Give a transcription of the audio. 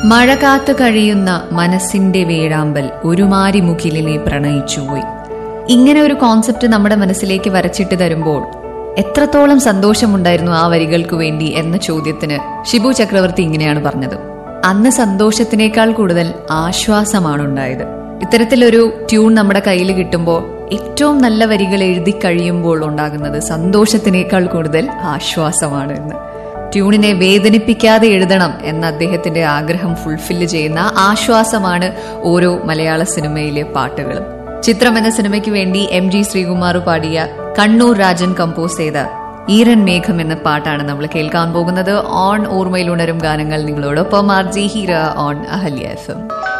മഴ കാത്തു കഴിയുന്ന മനസ്സിന്റെ വേഴാമ്പൽ ഒരുമാരി മുകിലിനെ പ്രണയിച്ചുപോയി ഇങ്ങനെ ഒരു കോൺസെപ്റ്റ് നമ്മുടെ മനസ്സിലേക്ക് വരച്ചിട്ട് തരുമ്പോൾ എത്രത്തോളം സന്തോഷമുണ്ടായിരുന്നു ആ വരികൾക്ക് വേണ്ടി എന്ന ചോദ്യത്തിന് ഷിബു ചക്രവർത്തി ഇങ്ങനെയാണ് പറഞ്ഞത് അന്ന് സന്തോഷത്തിനേക്കാൾ കൂടുതൽ ആശ്വാസമാണ് ഉണ്ടായത് ഇത്തരത്തിലൊരു ട്യൂൺ നമ്മുടെ കയ്യിൽ കിട്ടുമ്പോൾ ഏറ്റവും നല്ല വരികൾ എഴുതി കഴിയുമ്പോൾ ഉണ്ടാകുന്നത് സന്തോഷത്തിനേക്കാൾ കൂടുതൽ ആശ്വാസമാണ് എന്ന് ട്യൂണിനെ വേദനിപ്പിക്കാതെ എഴുതണം എന്ന അദ്ദേഹത്തിന്റെ ആഗ്രഹം ഫുൾഫില്ല് ചെയ്യുന്ന ആശ്വാസമാണ് ഓരോ മലയാള സിനിമയിലെ പാട്ടുകളും ചിത്രം എന്ന സിനിമയ്ക്ക് വേണ്ടി എം ജി ശ്രീകുമാർ പാടിയ കണ്ണൂർ രാജൻ കമ്പോസ് ചെയ്ത ഈരൻ മേഘം എന്ന പാട്ടാണ് നമ്മൾ കേൾക്കാൻ പോകുന്നത് ഓൺ ഓർമ്മയിൽ ഉണരും ഗാനങ്ങൾ നിങ്ങളോടൊപ്പം R G Heera on Ahalya F M